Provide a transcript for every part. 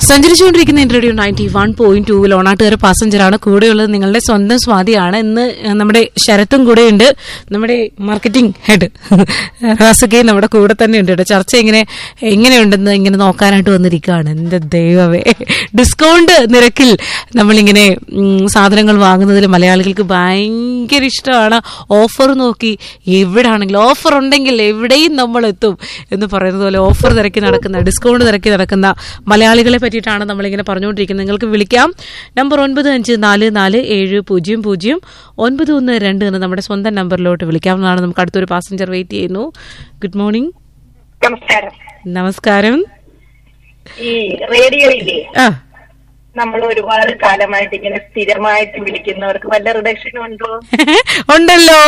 സഞ്ചരിച്ചുകൊണ്ടിരിക്കുന്ന radio ninety one point ടൂവിൽ ഓണാട്ടുകാര പാസഞ്ചറാണ് കൂടെയുള്ളത് നിങ്ങളുടെ സ്വന്തം സ്വാതിയാണ് ഇന്ന് നമ്മുടെ ശരത്തും കൂടെയുണ്ട് നമ്മുടെ മാർക്കറ്റിംഗ് ഹെഡ് റാസുകയും നമ്മുടെ കൂടെ തന്നെ ഉണ്ട് കേട്ടോ ചർച്ച ഇങ്ങനെ എങ്ങനെയുണ്ടെന്ന് ഇങ്ങനെ നോക്കാനായിട്ട് വന്നിരിക്കുകയാണ് എന്റെ ദൈവമേ ഡിസ്കൗണ്ട് നിരക്കിൽ നമ്മളിങ്ങനെ ഉം, സാധനങ്ങൾ വാങ്ങുന്നതിൽ മലയാളികൾക്ക് ഭയങ്കര ഇഷ്ടമാണ് ഓഫർ നോക്കി എവിടാണെങ്കിലും ഓഫർ ഉണ്ടെങ്കിൽ എവിടെയും നമ്മൾ എത്തും എന്ന് പറയുന്നത് പോലെ ഓഫർ തിരക്കി നടക്കുന്ന ഡിസ്കൗണ്ട് തിരക്കി നടക്കുന്ന മലയാളികളെ പറ്റിയിട്ടാണ് നമ്മളിങ്ങനെ പറഞ്ഞുകൊണ്ടിരിക്കുന്നത് നിങ്ങൾക്ക് വിളിക്കാം നമ്പർ ഒൻപത് അഞ്ച് നാല് നാല് ഏഴ് പൂജ്യം പൂജ്യം ഒൻപത് ഒന്ന് രണ്ട് എന്ന് നമ്മുടെ സ്വന്തം നമ്പറിലോട്ട് വിളിക്കാവുന്നതാണ് നമുക്ക് അടുത്തൊരു പാസഞ്ചർ വെയിറ്റ് ചെയ്യുന്നു ഗുഡ് മോർണിംഗ് നമസ്കാരം നമസ്കാരം ഈ റേഡിയോയിലെ ആ നമ്മൾ ഒരുപാട് കാലമായിട്ട് ഇങ്ങനെ സ്ഥിരമായിട്ട് വിളിക്കുന്നവർക്ക് വല്ല റിഡക്ഷനും ഉണ്ടോ ഉണ്ടല്ലോ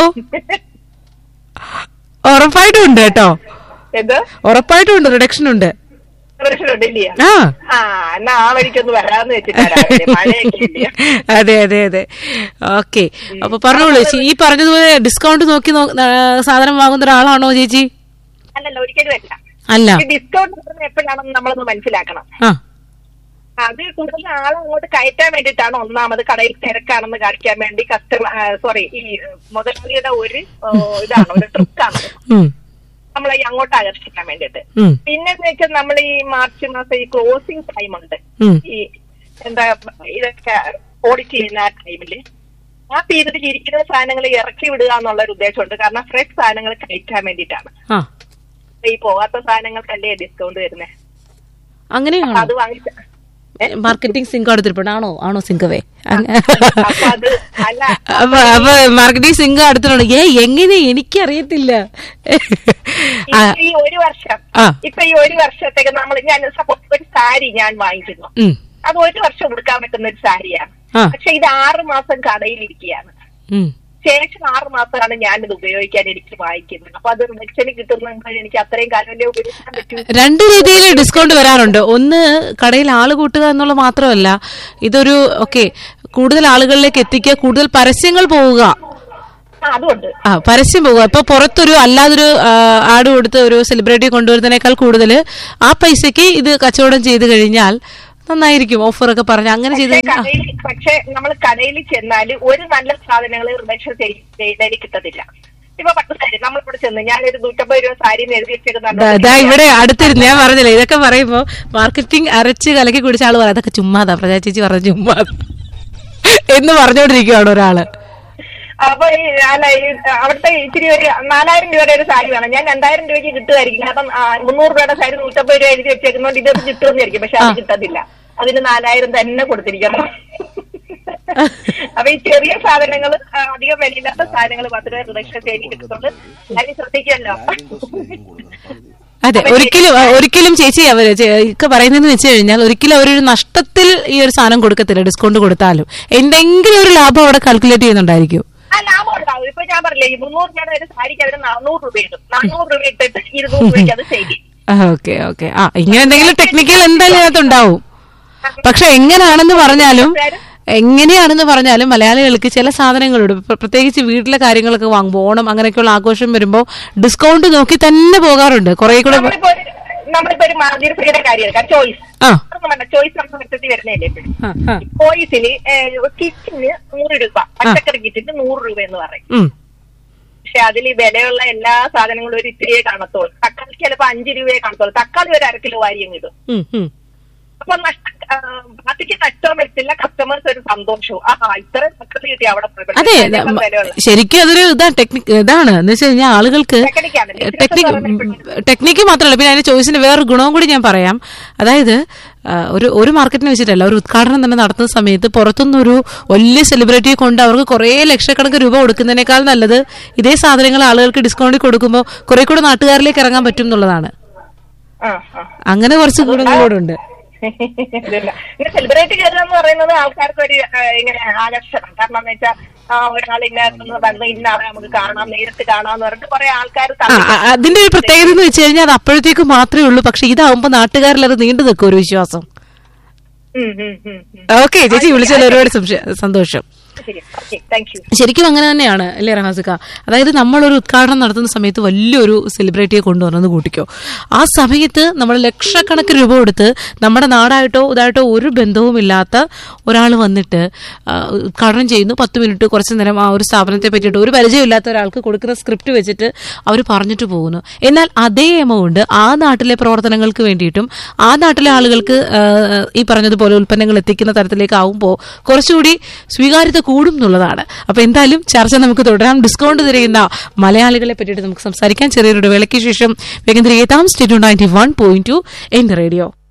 ഉറപ്പായിട്ടും ഉണ്ട് കേട്ടോ എന്ത് ഉറപ്പായിട്ടും ഉണ്ട് റിഡക്ഷൻ ഉണ്ട് റിഡക്ഷൻ ഉണ്ടില്ല ആ ആ എന്നാ ആ വഴിക്കൊന്ന് വരാന്ന് വെച്ചിട്ടാണ് മഴയൊക്കെ ഇല്ല അതെ അതെ അതെ ഓക്കെ അപ്പൊ പറഞ്ഞോളൂ ചേച്ചി ഈ പറഞ്ഞതുപോലെ ഡിസ്കൗണ്ട് നോക്കി നോ- ആ, സാധനം വാങ്ങുന്ന ഒരാളാണോ ചേച്ചി അല്ലല്ല ഒരിക്കലും അല്ല അല്ല ഈ ഡിസ്കൗണ്ട് കിട്ടുന്നത് എപ്പോഴാണെന്ന് നമ്മളൊന്ന് മനസ്സിലാക്കണം ആ അത് കൂടുതൽ ആളെ അങ്ങോട്ട് കയറ്റാൻ വേണ്ടിയിട്ടാണ് ഒന്നാമത് കടയിൽ തിരക്കാണെന്ന് കാണിക്കാൻ വേണ്ടി കസ്റ്റമർ സോറി ഈ മുതലാളിയുടെ ഒരു ഓ, ഇതാണ് ഒരു ട്രിക്കാണ് ഉം, നമ്മളെ ഈ അങ്ങോട്ട് ആകർഷിക്കാൻ വേണ്ടിയിട്ട് ഉം, പിന്നെന്ന് വെച്ചാൽ നമ്മൾ ഈ മാർച്ച് മാസം ഈ ക്ലോസിംഗ് ടൈം ഉണ്ട് ഉം. ഈ എന്താ ഇതൊക്കെ ഓഡിറ്റ് ചെയ്യുന്ന ആ ടൈമില് ആ പീരീഡിൽ ഇരിക്കുന്ന സാധനങ്ങൾ ഇറക്കി വിടുക എന്നുള്ള ഒരു ഉദ്ദേശമുണ്ട് കാരണം ഫ്രഷ് സാധനങ്ങൾ കഴിക്കാൻ വേണ്ടിയിട്ടാണ് ആ ഈ പോകാത്ത സാധനങ്ങൾക്കല്ലേ ഡിസ്കൗണ്ട് വരുന്നത് അങ്ങനെയാണോ അത് വാങ്ങിച്ച ഏ? മാർക്കറ്റിംഗ് സിങ്ക് അടുത്തിരിപ്പുണ്ട് ആണോ ആണോ സിങ്കവേ അപ്പൊ അത് അല്ല അപ്പൊ അപ്പൊ മാർക്കറ്റിംഗ് സിങ്ക് അടുത്തിട്ടുണ്ട് ഏ എങ്ങനെ എനിക്കറിയത്തില്ല ആ, ഇപ്പൊ ഈ ഒരു വർഷം ആ. ഇപ്പൊ ഈ ഒരു വർഷത്തേക്ക് നമ്മൾ ഞാൻ സപ്പോസ് ഒരു സാരി ഞാൻ വാങ്ങിക്കുന്നു ഉം, അത് ഒരു വർഷം ഉടുക്കാൻ പറ്റുന്ന ഒരു സാരിയാണ് ആ. പക്ഷെ ഇത് ആറ് മാസം കടയിലിരിക്കുകയാണ് ഉം. ശേഷം ആറ് മാസമാണ് ഞാനിത് ഉപയോഗിക്കാൻ എനിക്ക് വായിക്കുന്നത് അപ്പൊ അത് റിഡക്ഷന് കിട്ടുന്നത് എനിക്ക് അത്രയും കാലമല്ലേ ഉപയോഗിക്കാൻ പറ്റൂ രണ്ട് രീതിയിൽ ഡിസ്കൗണ്ട് വരാറുണ്ട് ഒന്ന് കടയിൽ ആള് കൂട്ടുക എന്നുള്ളത് മാത്രമല്ല ഇതൊരു ഓക്കെ കൂടുതൽ ആളുകളിലേക്ക് എത്തിക്കുക കൂടുതൽ പരസ്യങ്ങൾ പോവുക ആ അതുകൊണ്ട് ആ പരസ്യം പോകുക ഇപ്പൊ പുറത്തൊരു അല്ലാതൊരു ആ, ആഡ് കൊടുത്ത് ഒരു സെലിബ്രിറ്റി കൊണ്ടുവരുന്നതിനേക്കാൾ കൂടുതൽ ആ പൈസക്ക് ഇത് കച്ചവടം ചെയ്ത് കഴിഞ്ഞാൽ നന്നായിരിക്കും ഓഫറൊക്കെ പറഞ്ഞ് അങ്ങനെ ചെയ്ത് പക്ഷെ കഴിഞ്ഞാൽ കടയിൽ പക്ഷെ നമ്മൾ കടയിൽ ചെന്നാല് ഒരു നല്ല സാധനങ്ങൾ റിഡക്ഷൻ ചെയ്തതിൽ കിട്ടത്തില്ല ഇപ്പൊ പത്ത് സാരി നമ്മളിവിടെ ചെന്ന് ഞാനൊരു നൂറ്റമ്പത് രൂപ സാരി എഴുതി ദാ- ദാ ഇവിടെ അടുത്തിരുന്ന് ഞാൻ പറഞ്ഞില്ലേ ഇതൊക്കെ പറയുമ്പോ മാർക്കറ്റിംഗ് അരച്ച് കലക്കി കുടിച്ച ആള് പറയാം അതൊക്കെ ചുമ്മാതാ പ്രജാ ചേച്ചി പറഞ്ഞ ചുമ്മാതാ എന്ന് പറഞ്ഞോണ്ടിരിക്കുവാണ് ഒരാള് അപ്പൊ ഈ അല്ല ഈ അവിടുത്തെ ഇച്ചിരി ഒരു നാലായിരം രൂപയുടെ ഒരു സാരി വേണം ഞാൻ രണ്ടായിരം രൂപയ്ക്ക് കിട്ടുമായിരിക്കും കാരണം ആ, മുന്നൂറ് രൂപയുടെ സാരി നൂറ്റമ്പത് രൂപ എഴുതി വെച്ചേക്കുന്നോണ്ട് ഇത് കിട്ടുമെന്നായിരിക്കും പക്ഷെ അത് കിട്ടത്തില്ല അതിന് നാലായിരം തന്നെ കൊടുത്തിരിക്കണം അപ്പൊ ഈ ചെറിയ സാധനങ്ങൾ അധികം വിലയില്ലാത്ത സാധനങ്ങൾ മാത്രമേ റിഡക്ഷൻ ചെയ്ത് കിട്ടുന്നുള്ളൂ എല്ലാവരും ശ്രദ്ധിക്കുമല്ലോ അതെ ഒരിക്കലും ഒരിക്കലും ചേച്ചി അവര് ചെ- ഒക്കെ പറയുന്നതെന്ന് വെച്ച് കഴിഞ്ഞാൽ ഒരിക്കലും അവരൊരു നഷ്ടത്തിൽ ഈ ഒരു സാധനം കൊടുക്കത്തില്ല ഡിസ്കൗണ്ട് കൊടുത്താലും എന്തെങ്കിലും ഒരു ലാഭം അവിടെ കാൽക്കുലേറ്റ് ചെയ്യുന്നുണ്ടായിരിക്കും ആ ലാഭം ഉണ്ടാവും ഇപ്പൊ ഞാൻ പറഞ്ഞില്ലേ ഈ മുന്നൂറ് രൂപയുടെ ഒരു സാരിക്ക് അവര് നാനൂറ് രൂപ ഇടും നാനൂറ് രൂപ ഇട്ടിട്ട് ഇരുന്നൂറ് രൂപയ്ക്ക് അത് ചെയ്യും ഓക്കെ ഓക്കെ ആ ഇങ്ങനെ എന്തെങ്കിലും ടെക്നിക്കൽ എന്തായാലും അതിനകത്തുണ്ടാവും പക്ഷെ എങ്ങനെയാണെന്ന് പറഞ്ഞാലും എങ്ങനെയാണെന്ന് പറഞ്ഞാലും മലയാളികൾക്ക് ചില സാധനങ്ങളുണ്ട് പ്ര- പ്രത്യേകിച്ച് വീട്ടിലെ കാര്യങ്ങളൊക്കെ വാങ്ങുമ്പോൾ ഓണം അങ്ങനെയൊക്കെയുള്ള ആഘോഷം വരുമ്പോൾ ഡിസ്കൗണ്ട് നോക്കി തന്നെ പോകാറുണ്ട് കുറെ കൂടെ നമ്മളിപ്പോ ഒരു- നമ്മളിപ്പോ ഒരു മാർജിൻഫ്രീയുടെ കാര്യം എടുക്കാം ചോയ്സ് ആ വേണ്ട ചോയ്സ് നമ്മുടെ മൊത്തത്തിൽ വരുന്നതല്ലേ ഇപ്പോഴും ആ, ആ. ചോയ്സിന് കിറ്റിന് നൂറ് രൂപ പച്ചക്കറി കിറ്റിന് നൂറ് രൂപ എന്ന് പറയും ഉം. പക്ഷെ അതിൽ വിലയുള്ള എല്ലാ സാധനങ്ങളും ഒരു ഇത്തിരിയേ കാണത്തുള്ളൂ തക്കാളി ചിലപ്പോ അഞ്ച് രൂപയെ കാണത്തുള്ളൂ തക്കാളി ഒരു അര കിലോ വാരിയും കിട്ടും ഉം, ഉം. അപ്പൊ നഷ്ട ആ, പാർട്ടിക്ക് നഷ്ടവും വരത്തില്ല കസ്റ്റമേഴ്സ് ഒരു സന്തോഷവും ആ ഇത്ര തക്കാളി കിട്ടി അവിടെ പോയപ്പോൾ അതെ ഇതിനേക്കാൾ വിലയുള്ള ശരിക്കും അതൊരു ഇതാ ടെക്നിക് ഇതാണ് എന്ന് വെച്ച് കഴിഞ്ഞാൽ ആളുകൾക്ക് ടെക്നിക്കാണ്. ടെക്നിക് ടെക്നിക്ക് മാത്രമല്ല പിന്നെ അതിന്റെ ചോയ്സിന് വേറൊരു ഗുണവും കൂടി ഞാൻ പറയാം അതായത് ആ, ഒരു ഒരു മാർക്കറ്റിനെ വെച്ചിട്ടല്ല ഒരു ഉദ്ഘാടനം തന്നെ നടത്തുന്ന സമയത്ത് പുറത്തുനിന്നൊരു വലിയ സെലിബ്രിറ്റിയെ കൊണ്ട് അവർക്ക് കുറേ ലക്ഷക്കണക്കിന് രൂപ കൊടുക്കുന്നതിനേക്കാൾ നല്ലത് ഇതേ സാധനങ്ങൾ ആളുകൾക്ക് ഡിസ്കൗണ്ടിൽ കൊടുക്കുമ്പോൾ കുറെ കൂടെ നാട്ടുകാരിലേക്ക് ഇറങ്ങാൻ പറ്റും എന്നുള്ളതാണ് ആ ആ അങ്ങനെ കുറച്ച് ഗുണങ്ങളോടുണ്ട് ഇല്ല. പിന്നെ സെലിബ്രേറ്റ് കയറുക എന്ന് പറയുന്നത് ആൾക്കാർക്ക് ഒരു ആ, ഇങ്ങനെ ആകർഷണം കാരണം എന്ന് വെച്ചാൽ ഒരാൾ ഇന്ന വന്ന് ഇന്ന ആളെ നമുക്ക് കാണാം നേരിട്ട് കാണാം എന്ന് പറഞ്ഞിട്ട് കുറെ ആൾക്കാർ ആ ആ, അതിന്റെ ഒരു പ്രത്യേകത എന്ന് വെച്ച് കഴിഞ്ഞാൽ അത് അപ്പോഴത്തേക്ക് മാത്രമേ ഉള്ളൂ പക്ഷെ ഇതാവുമ്പോ നാട്ടുകാരിൽ അത് നീണ്ടു നിൽക്കും ഒരു വിശ്വാസം ഓക്കെ ചേച്ചി വിളിച്ചതിൽ ഒരുപാട് സംശയ- സന്തോഷം ശരി ഓക്കെ താങ്ക് യു ശരിക്കും അങ്ങനെ തന്നെയാണ് അല്ലേ റഹാസിക്ക അതായത് നമ്മളൊരു ഉദ്ഘാടനം നടത്തുന്ന സമയത്ത് വലിയൊരു സെലിബ്രിറ്റിയെ കൊണ്ടുവന്നത് കൂട്ടിക്കോ ആ സമയത്ത് നമ്മൾ ലക്ഷക്കണക്കിന് രൂപ കൊടുത്ത് നമ്മുടെ നാടായിട്ടോ ഇതായിട്ടോ ഒരു ബന്ധവുമില്ലാത്ത ഒരാൾ വന്നിട്ട് ആ, ഉദ്ഘാടനം ചെയ്യുന്നു പത്ത് മിനിറ്റ് കുറച്ച് നേരം ആ ഒരു സ്ഥാപനത്തെ പറ്റിയിട്ട് ഒരു പരിചയമില്ലാത്ത ഒരാൾക്ക് കൊടുക്കുന്ന സ്ക്രിപ്റ്റ് വെച്ചിട്ട് അവർ പറഞ്ഞിട്ട് പോകുന്നു എന്നാൽ അതേ എമൗണ്ട് ആ നാട്ടിലെ പ്രവർത്തനങ്ങൾക്ക് വേണ്ടിയിട്ടും ആ നാട്ടിലെ ആളുകൾക്ക് ആ, ഈ പറഞ്ഞതുപോലെ ഉൽപ്പന്നങ്ങൾ എത്തിക്കുന്ന തരത്തിലേക്ക് ആവുമ്പോൾ കുറച്ചുകൂടി സ്വീകാര്യത കൂടും എന്നുള്ളതാണ് അപ്പൊ എന്തായാലും ചർച്ച നമുക്ക് തുടരാം ഡിസ്കൗണ്ട് തിരയുന്ന മലയാളികളെ പറ്റിയിട്ട് നമുക്ക് സംസാരിക്കാൻ ചെറിയൊരു ഇടവേളയ്ക്ക് ശേഷം വേഗം തിരികെത്താം state ninety one point two N radio